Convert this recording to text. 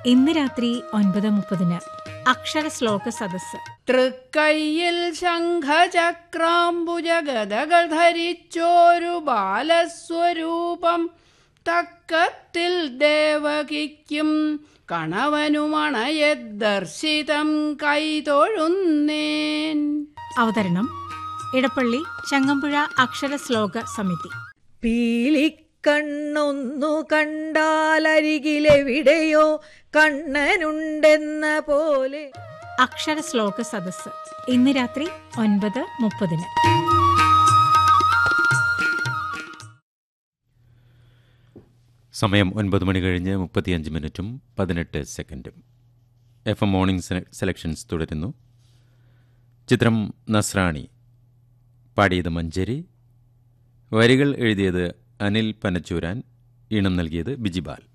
ഇന്ന് രാത്രി ഒൻപത് മുപ്പതിന് അക്ഷര ശ്ലോക സദസ്സ് തൃക്കൈയിൽ ശംഖചക്രാംബുജഗതകൾ ധരിച്ചോരു ബാലസ്വരൂപം തക്കത്തിൽ ദേവകിക്കും കണവനുമണയെ ദർശിതം കൈതൊഴുന്നേൻ അവതരണം ഇടപ്പള്ളി ചങ്ങമ്പുഴ അക്ഷര ശ്ലോക സമിതി പീലിക്കണ്ണൊന്നു കണ്ടാലരികിലെവിടെയോ കണ്ണനുണ്ടെന്ന പോലെ അക്ഷര ശ്ലോക സദസ്സ് ഇന്ന് രാത്രി ഒൻപത് മുപ്പതിന് സമയം ഒൻപത് മണി കഴിഞ്ഞ് മുപ്പത്തിയഞ്ച് മിനിറ്റും പതിനെട്ട് സെക്കൻഡും എഫ് എം മോർണിംഗ് സെല- സെലക്ഷൻസ് തുടരുന്നു ചിത്രം നസ്രാണി പാടിയത് മഞ്ചേരി വരികൾ എഴുതിയത് അനിൽ പനച്ചൂരാൻ ഈണം നൽകിയത് ബിജിബാൽ